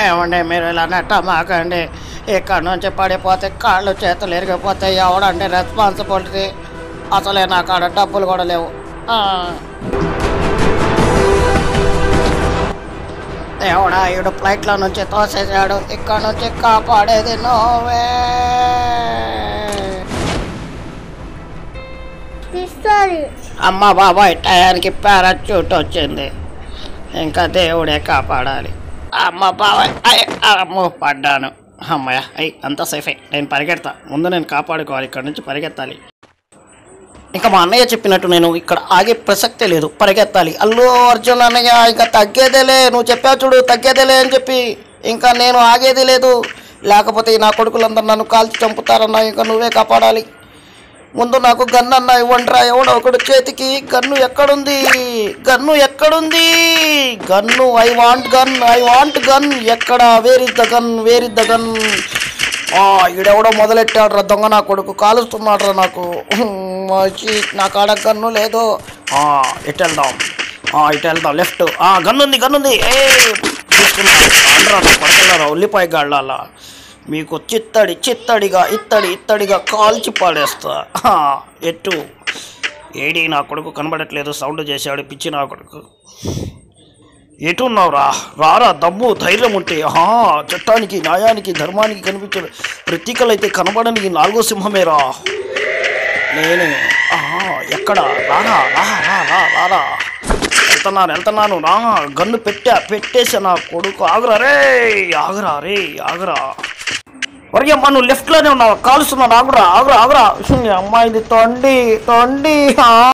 ఏమండి మీరు ఇలా నెట్టమాకండి ఇక్కడ నుంచి పడిపోతే కాళ్ళు చేతులు ఎరిగిపోతాయి ఎవడండి రెస్పాన్సిబిలిటీ అసలే నా కాడ డబ్బులు కూడా లేవు ఆ. ఎవడా ఈడు ఫ్లైట్లో నుంచి తోసేసాడు ఇక్కడ నుంచి కాపాడేది నోవే ఇస్తుంది అమ్మ బాబాయ్ టయానికి పారాచూట్ వచ్చింది ఇంకా దేవుడే కాపాడాలి అమ్మ బాబాయ్ అయ్, అమ్మో పడ్డాను అమ్మయ్య అయ్యి అంత సేఫే నేను పరిగెడతా ముందు నేను కాపాడుకోవాలి ఇక్కడ నుంచి పరిగెత్తాలి ఇంకా మా అన్నయ్య చెప్పినట్టు నేను ఇక్కడ ఆగే ప్రసక్తే లేదు పరిగెత్తాలి అల్లు అర్జున్ అన్నయ్య ఇంకా తగ్గేదేలే నువ్వు చెప్పావు చూడు తగ్గేదేలే అని చెప్పి ఇంకా నేను ఆగేది లేదు లేకపోతే ఈ నా కొడుకులందరూ నన్ను కాల్చి చంపుతారన్నా ఇంకా నువ్వే కాపాడాలి ముందు నాకు గన్ అన్న ఇవ్వండిరా ఎవడో ఒకడు చేతికి గన్ను ఎక్కడుంది గన్ను ఎక్కడుంది gun I want gun I want gun ఎక్కడ where is the gun where is the gun ఈడెవడో మొదలెట్టాడు రా దొంగ నా కొడుకు కాలుస్తున్నాడు రా నాకు మచి నా కాడ గన్ను లేదు ఆ, ఇటు వెళ్దాం ఆ, ఇటు వెళ్దాం లెఫ్ట్ గన్ను ఉంది గన్ను ఉంది ఏ తీసుకున్నా ఆంధ్రా పడకల్లారా ఉల్లిపాయ గాళ్ళ మీకు చిత్తడి చిత్తడిగా ఇత్తడి ఇత్తడిగా కాల్చి పాడేస్తా హా, ఎట్టు ఏడి నా కొడుకు కనబడట్లేదు సౌండ్ చేశాడు పిచ్చి నా కొడుకు ఎటు ఉన్నావురా రారా దమ్ము ధైర్యం ఉంటే ఆహా చట్టానికి న్యాయానికి ధర్మానికి కనిపించడు ప్రతీకలైతే కనబడని ఈ నాలుగో సింహమేరా నేను ఆహా ఎక్కడ రారా రా రా రా రారా వెళ్తున్నాను వెళ్తున్నాను రా గన్ను పెట్టా పెట్టేసా నా కొడుకు ఆగురా రే ఆగురా రే ఆగురా ఒరియమ్మ నువ్వు లెఫ్ట్లోనే ఉన్నావు కాలుస్తున్నాను ఆగురా ఆగురా ఆగురా ఈ అమ్మాయిది తొండి తొండి ఆ.